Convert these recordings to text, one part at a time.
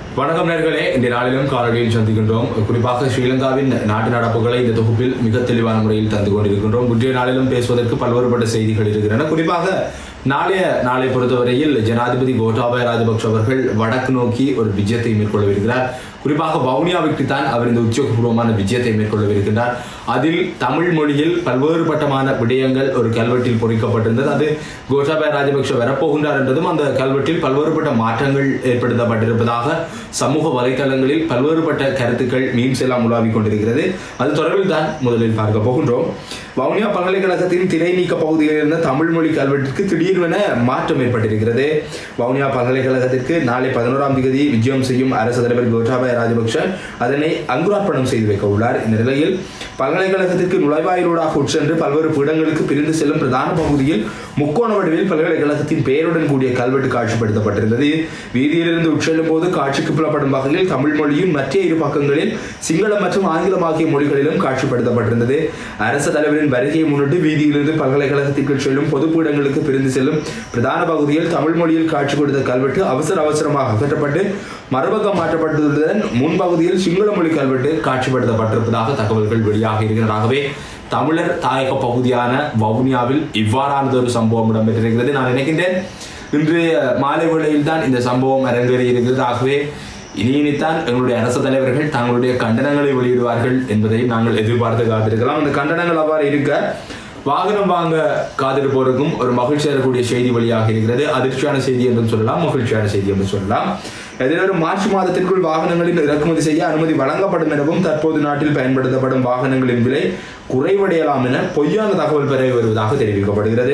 வணக்கம் நேர்களே இந்த நாளிலும் காணொலியில் சந்திக்கின்றோம் குறிப்பாக ஸ்ரீலங்காவின் நாட்டு நடப்புகளை இந்த தொகுப்பில் மிக தெளிவான முறையில் தந்து கொண்டிருக்கின்றோம் முந்தைய நாளிலும் பேசுவதற்கு பல்வேறுபட்ட செய்திகள் இருக்கின்றன குறிப்பாக நாளைய நாளை பொறுத்தவரையில் ஜனாதிபதி கோட்டாபய ராஜபக்ஷ அவர்கள் வடக்கு நோக்கி ஒரு விஜயத்தை மேற்கொள்ளவிருக்கிறார் குறிப்பாக வவுனியாவிற்கு தான் அவர் இந்த உத்தியோகபூர்வமான விஜயத்தை மேற்கொள்ளவிருக்கின்றார் அதில் தமிழ் மொழியில் பல்வேறுபட்டமான விடயங்கள் ஒரு கல்வெட்டில் பொறிக்கப்பட்டிருந்தது அது கோட்டாபய ராஜபக்ஷ வரப்போகின்றார் என்றதும் அந்த கல்வெட்டில் பல்வேறுபட்ட மாற்றங்கள் ஏற்படுத்தப்பட்டிருப்பதாக சமூக வலைத்தளங்களில் பல்வேறுபட்ட கருத்துக்கள் மீம்ஸ் எல்லாம் உலாவிக் கொண்டிருக்கிறது அது தொடர்பில் தான் முதலில் பார்க்க போகின்றோம் வவுனியா பல்கலைக்கழகத்தின் திரை நீக்க பகுதியில் இருந்த தமிழ் மொழி கல்வெட்டிற்கு திடீர்வென மாற்றம் ஏற்பட்டிருக்கிறது வவுனியா பல்கலைக்கழகத்திற்கு நாளை பதினோராம் தேதி விஜயம் செய்யும் அரசு தலைவர் கோட்டாபய ராஜபக்ஷ அதனை அங்குரார்ப்பணம் செய்து வைக்க உள்ளார் இந்த நிலையில் பல்கலைக்கழகத்திற்கு நுழைவாயிலூடாக உட்சென்று பல்வேறு பீடங்களுக்கு பிரிந்து செல்லும் பிரதான பகுதியில் முக்கோண வடிவில் பல்கலைக்கழகத்தின் பெயருடன் கூடிய கல்வெட்டு காட்சிப்படுத்தப்பட்டிருந்தது வீதியிலிருந்து உட்செல்லும் போது காட்சிக்கு புலப்படும் வகையில் தமிழ் மொழியும் மற்ற இரு பக்கங்களில் சிங்களம் மற்றும் ஆங்கிலம் ஆகிய மொழிகளிலும் காட்சிப்படுத்தப்பட்டிருந்தது அரசு தலைவரின் வருகையை முன்னிட்டு வீதியிலிருந்து பல்கலைக்கழகத்திற்கு செல்லும் பொது பீடங்களுக்கு பிரிந்து செல்லும் பிரதான பகுதியில் தமிழ் மொழியில் காட்சி கொடுத்த கல்வெட்டு அவசர அவசரமாக அகற்றப்பட்டு மறுபக்கம் மாற்றப்பட்டுள்ளதுடன் முன்பகுதியில் சிங்கள மொழி கல்வெட்டு காட்சிப்படுத்தப்பட்டிருப்பதாக தகவல்கள் வெளியாக இருக்கிறதாகவே தமிழர் தாயக பகுதியான வவுனியாவில் இவ்வாறானது ஒரு சம்பவம் இடம்பெற்றிருக்கிறது நான் நினைக்கின்றேன் இன்று மாலை வேளையில் தான் இந்த சம்பவம் அரங்கேறி இருக்கிறது ஆகவே இனி இனித்தான் எங்களுடைய அரசு தலைவர்கள் தங்களுடைய கண்டனங்களை வெளியிடுவார்கள் என்பதை நாங்கள் எதிர்பார்த்து காத்திருக்கலாம் அந்த கண்டனங்கள் அவ்வாறு இருக்க வாகனம் வாங்க காத்திருப்போருக்கும் ஒரு மகிழ்ச்சி தரக்கூடிய செய்தி வழியாக இருக்கிறது அதிர்ச்சியான செய்தி என்றும் சொல்லலாம் மகிழ்ச்சியான செய்தி என்றும் சொல்லலாம் எதிர்வரும் மார்ச் மாதத்திற்குள் வாகனங்களின் இறக்குமதி செய்ய அனுமதி வழங்கப்படும் எனவும் தற்போது நாட்டில் பயன்படுத்தப்படும் வாகனங்களின் விலை குறைவடையலாம் என பொய்யான தகவல் பெற வருவதாக தெரிவிக்கப்படுகிறது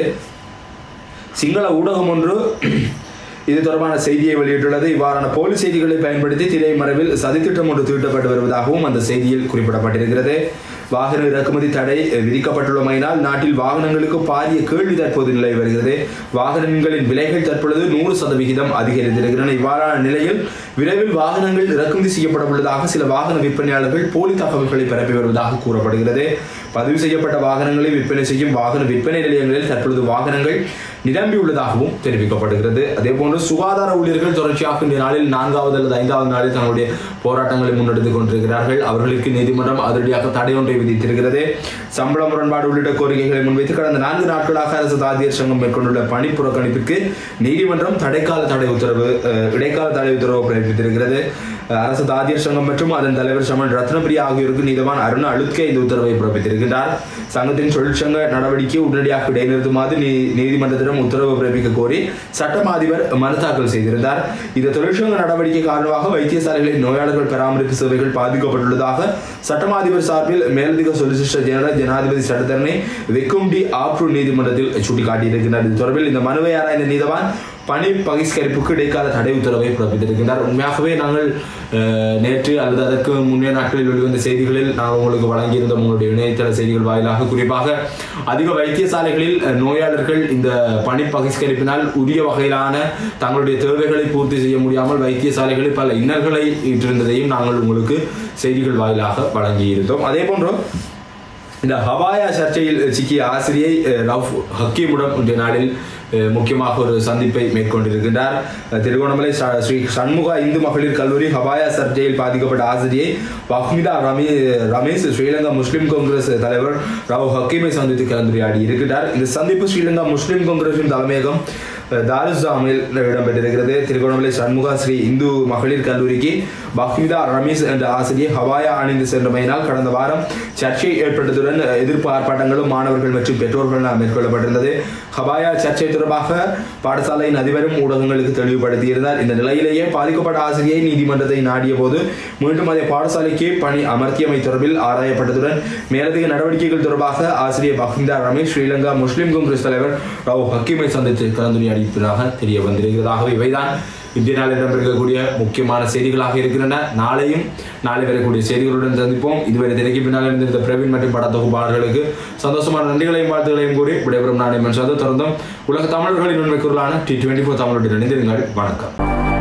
சிங்கள ஊடகம் ஒன்று இது தொடர்பான செய்தியை வெளியிட்டுள்ளது இவ்வாறான போலி செய்திகளை பயன்படுத்தி திரைமறைவில் சதித்திட்டம் ஒன்று தீட்டப்பட்டு வருவதாகவும் அந்த செய்தியில் குறிப்பிடப்பட்டிருக்கிறது வாகன இறக்குமதி தடை விதிக்கப்பட்டுள்ளமையினால் நாட்டில் வாகனங்களுக்கு பாரிய கேள்வி தற்போது நிலவி வருகிறது வாகனங்களின் விலைகள் தற்பொழுது நூறு சதவிகிதம் அதிகரித்திருக்கின்றன இவ்வாறான நிலையில் விரைவில் வாகனங்கள் இறக்குமதி செய்யப்பட உள்ளதாக சில வாகன விற்பனையாளர்கள் போலி தகவல்களை பரப்பி வருவதாக கூறப்படுகிறது பதிவு செய்யப்பட்ட வாகனங்களை விற்பனை செய்யும் வாகன விற்பனை நிலையங்களில் தற்பொழுது வாகனங்கள் நிரம்பியுள்ளதாகவும் தெரிவிக்கப்படுகிறது அதே போன்று சுகாதார ஊழியர்கள் தொடர்ச்சியாக இந்த நாளில் நான்காவது அல்லது ஐந்தாவது நாளில் தங்களுடைய போராட்டங்களை முன்னெடுத்துக் கொண்டிருக்கிறார்கள் அவர்களுக்கு நீதிமன்றம் அதிரடியாக தடை ஒன்றை விதித்திருக்கிறது சம்பள முரண்பாடு உள்ளிட்ட கோரிக்கைகளை முன்வைத்து கடந்த நான்கு நாட்களாக அரசு தாதியர் சங்கம் மேற்கொண்டுள்ள பணி புறக்கணிப்புக்கு நீதிமன்றம் தடைக்கால தடை உத்தரவு அஹ், இடைக்கால தடை உத்தரவு பிறப்பித்திருக்கிறது அஹ், அரசு தாதியர் சங்கம் மற்றும் அதன் தலைவர் சமன் ரத்னபிரியா ஆகியோருக்கு நீதவான் அருண் அழுத்கே இந்த உத்தரவை பிறப்பித்திருக்கின்றார் சங்கத்தின் தொழிற்சங்க நடவடிக்கை உடனடியாக இடைநிறுத்துமாறு நீ நீதிமன்றத்திடம் உத்தரவு பிறப்பிக்க கோரி சட்டம் அதிபர் மனு தாக்கல் செய்திருந்தார் இந்த தொழிற்சங்க நடவடிக்கை காரணமாக வைத்தியசாலைகளில் நோயாளர்கள் பராமரிப்பு சேவைகள் பாதிக்கப்பட்டுள்ளதாக சட்டம் அதிபர் சார்பில் மேலதிக சொலிசிஸ்டர் ஜெனரல் ஜனாதிபதி சட்டத்தரணி விக்கும் டி ஆப்ரு நீதிமன்றத்தில் சுட்டிக்காட்டியிருக்கிறார் இது தொடர்பில் இந்த மனுவை ஆராய்ந்த நீதவான் பணி பகிஷ்கரிப்புக்கு இடைக்கால தடை உத்தரவை பிறப்பித்திருக்கின்றார் உண்மையாகவே நாங்கள் அஹ், நேற்று அல்லது அதற்கு முன்னே நாட்களில் வெளிவந்த செய்திகளில் நாங்கள் உங்களுக்கு வழங்கியிருந்த உங்களுடைய இணையதள செய்திகள் வாயிலாக குறிப்பாக அதிக வைத்தியசாலைகளில் அஹ், நோயாளர்கள் இந்த பணி பகிஷ்கரிப்பினால் உரிய வகையிலான தங்களுடைய தேவைகளை பூர்த்தி செய்ய முடியாமல் வைத்தியசாலைகளில் பல இன்னல்களை ஈட்டிருந்ததையும் நாங்கள் உங்களுக்கு செய்திகள் வாயிலாக வழங்கியிருந்தோம் அதே போன்று இந்த ஹவாயா சர்ச்சையில் சிக்கிய ஆசிரியை அஹ், ரவுஃப் ஹக்கீமுடன் இன்றைய நாளில் அஹ், முக்கியமாக ஒரு சந்திப்பை மேற்கொண்டிருக்கின்றார் அஹ், திருகோணமலை ச- ஸ்ரீ சண்முகா இந்து மகளிர் கல்லூரி ஹவாயா சர்ச்சையில் பாதிக்கப்பட்ட ஆசிரியை வஹ்மிதா ரமி ரமேஷ் ஸ்ரீலங்கா முஸ்லிம் காங்கிரஸ் தலைவர் ரவு ஹக்கீமை சந்தித்து கலந்துரையாடி இருக்கிறார் இந்த சந்திப்பு ஸ்ரீலங்கா முஸ்லிம் காங்கிரஸின் தலைமையகம் தாருசாமில் இடம்பெற்றிருக்கிறது திருகோணமலை சண்முகா ஸ்ரீ இந்து மகளிர் கல்லூரிக்கு பஹ்மிதா ரமீஸ் என்ற ஆசிரியர் ஹவாயா அணிந்து சென்றமையினால் கடந்த வாரம் சர்ச்சை ஏற்பட்டதுடன் எதிர்ப்பு ஆர்ப்பாட்டங்களும் மாணவர்கள் மற்றும் பெற்றோர்கள் மேற்கொள்ளப்பட்டிருந்தது ஹவாயா சர்ச்சை தொடர்பாக பாடசாலையின் அதிபரும் ஊடகங்களுக்கு தெளிவுபடுத்தியிருந்தார் இந்த நிலையிலேயே பாதிக்கப்பட்ட ஆசிரியை நீதிமன்றத்தை நாடிய போது மீண்டும் அதை பாடசாலைக்கு பணி அமர்த்தியமை தொடர்பில் ஆராயப்பட்டதுடன் மேலதிக நடவடிக்கைகள் தொடர்பாக ஆசிரியர் பஹ்மிதா ரமேஷ் ஸ்ரீலங்கா முஸ்லிம் காங்கிரஸ் தலைவர் ராவ் ஹக்கீமை சந்தித்து கலந்துரையாடிப்பதாக தெரிய வந்திருக்கிறதாகவே இவைதான் இந்திய நாளில் இடம்பெறக்கூடிய முக்கியமான செய்திகளாக இருக்கின்றன நாளையும் நாளை வரக்கூடிய செய்திகளுடன் சந்திப்போம் இதுவரை திரைக்கு பின்னால் இருந்திருந்த பிரவீன் மற்றும் பட தொகுப்பாளர்களுக்கு சந்தோஷமான நன்றிகளையும் வாழ்த்துகளையும் கூறி விடைபெறும் நாணயம் என்றது தொடர்ந்தும் உலக தமிழர்களின் உண்மை குரலான டி டுவெண்ட்டி ஃபோர் தமிழுடன் இணைந்திருங்கள் வணக்கம்